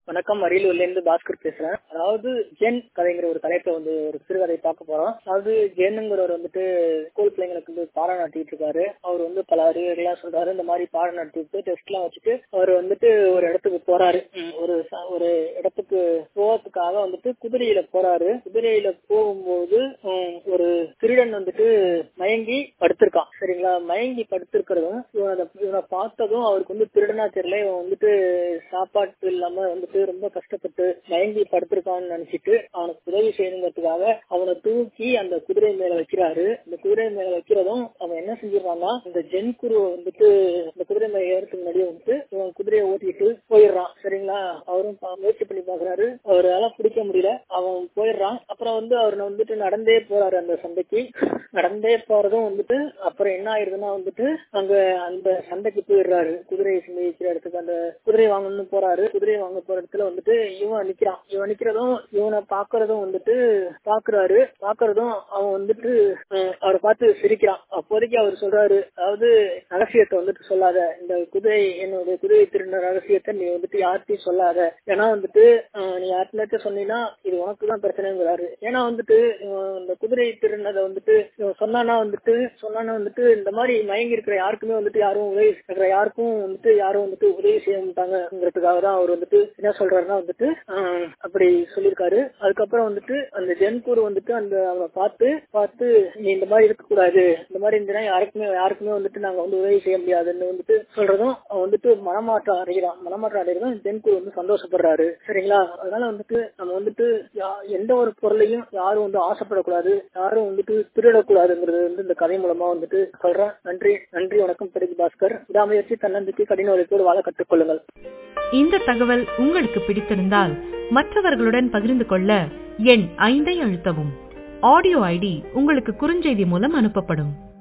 வணக்கம் அரியலூர்ல இருந்து பாஸ்கர் பேசுறேன் அதாவது ஜென் கதைங்கிற ஒரு தலைப்பை வந்து ஒரு சிறுகதை பார்க்க போறோம் அதாவது ஜென்னுங்கிறவர் வந்துட்டு ஸ்கூல் பிள்ளைங்களுக்கு வந்து பாடம் நடத்திட்டு இருக்காரு அவர் வந்து பல அறிவுரைகள்லாம் சொல்றாரு இந்த மாதிரி பாடம் நடத்திட்டு டெஸ்ட் எல்லாம் வச்சுட்டு அவர் வந்துட்டு ஒரு இடத்துக்கு போறாரு ம், ஒரு ச- ஒரு இடத்துக்கு போறதுக்காக வந்துட்டு குதிரையில போறாரு குதிரையில போகும்போது ம், ஒரு திருடன் வந்துட்டு மயங்கி படுத்திருக்கான் சரிங்களா மயங்கி படுத்திருக்கிறதும் இவன் அதை- இவனை பார்த்ததும் அவருக்கு வந்து திருடனா தெரியல இவன் வந்துட்டு சாப்பாட்டு இல்லாம வந்துட்டு ரொம்ப கஷ்டப்பட்டு மயங்கி படுத்திருக்கான்னு நினைச்சிட்டு அவனுக்கு உதவி செய்யணுங்கிறதுக்காக அவனை தூக்கி அந்த குதிரை மேல வைக்கிறாரு இந்த குதிரை மேல வைக்கிறதும் அவன் என்ன செஞ்சிடறான்னா இந்த ஜென் குருவை வந்துட்டு இந்த குதிரை மேல ஏறதுக்கு முன்னாடியே வந்துட்டு இவன் குதிரையை ஓட்டிட்டு போயிடுறான் சரிங்களா அவரும் பா- முயற்சி பண்ணி பாக்குறாரு அவரால பிடிக்க முடியல அவன் போயிடுறான் அப்புறம் வந்து அவர் வந்துட்டு நடந்தே போறாரு அந்த சந்தைக்கு நடந்தே போறதும் வந்துட்டு அப்புறம் என்ன ஆயிருதுன்னா வந்துட்டு அங்க அந்த சந்தைக்கு போயிடுறாரு குதிரை மேய்க்கிற இடத்துக்கு அந்த குதிரை வாங்கணும்னு போறாரு குதிரை வாங்க போற இடத்துல வந்துட்டு இவன் நிக்கிறான் இவன் நிக்கிறதும் இவனை பாக்குறதும் வந்துட்டு பாக்குறாரு பாக்குறதும் அவன் வந்துட்டு அஹ், அவரை பார்த்து சிரிக்கிறான் அப்போதைக்கு அவர் சொல்றாரு அதாவது ரகசியத்தை வந்துட்டு சொல்லாத இந்த குதிரை என்னுடைய குதிரை திருடின ரகசியத்தை நீ வந்துட்டு யார்கிட்டயும் சொல்லாத ஏன்னா வந்துட்டு அஹ், நீ யார்கிட்ட சொன்னீங்கன்னா இது உனக்கு தான் பிரச்சனைங்கிறாரு ஏன்னா வந்துட்டு இவன் இந்த குதிரை திருடினதை வந்துட்டு இவன் சொன்னானா வந்துட்டு சொன்னானா வந்துட்டு இந்த மாதிரி மயங்கி இருக்கிற யாருக்குமே வந்துட்டு யாரும் உதவி இருக்கிற யாருக்கும் வந்துட்டு யாரும் வந்துட்டு உதவி செய்ய மாட்டாங்கிறதுக்காக தான் அவர் வந்துட்டு என்ன சொல்றாருன்னா வந்துட்டு ஆஹ், அப்படி சொல்லியிருக்காரு அதுக்கப்புறம் வந்துட்டு அந்த ஜென்கூர் வந்துட்டு அந்த அவனை பார்த்து பார்த்து நீ இந்த மாதிரி இருக்கக்கூடாது இந்த மாதிரி இருந்தீங்கன்னா யாருக்குமே யாருக்குமே வந்துட்டு நாங்க வந்து உதவி செய்ய முடியாதுன்னு வந்துட்டு சொல்றதும் அவன் வந்துட்டு மனமாற்றம் அடைகிறான் மனமாற்றம் அடைகிறதும் ஜென்கூர் வந்து சந்தோஷப்படுறாரு சரிங்களா அதனால வந்துட்டு நம்ம வந்துட்டு யா- எந்த ஒரு பொருளையும் யாரும் வந்து ஆசைப்படக்கூடாது யாரும் வந்துட்டு திருடக்கூடாதுங்கிறது வந்து இந்த கதை மூலமா வந்துட்டு சொல்றேன் நன்றி நன்றி வணக்கம் பிரதி பாஸ்கர் விடாமுயற்சி தன்னம்பிக்கை கடின உழைப்போடு வாழ கற்றுக்கொள்ளுங்கள் இந்த தகவல் உங்களுக்கு பிடித்திருந்தால் மற்றவர்களுடன் பகிர்ந்து கொள்ள எண் ஐந்தை அழுத்தவும் ஆடியோ ஐடி உங்களுக்கு குறுஞ்செய்தி மூலம் அனுப்பப்படும்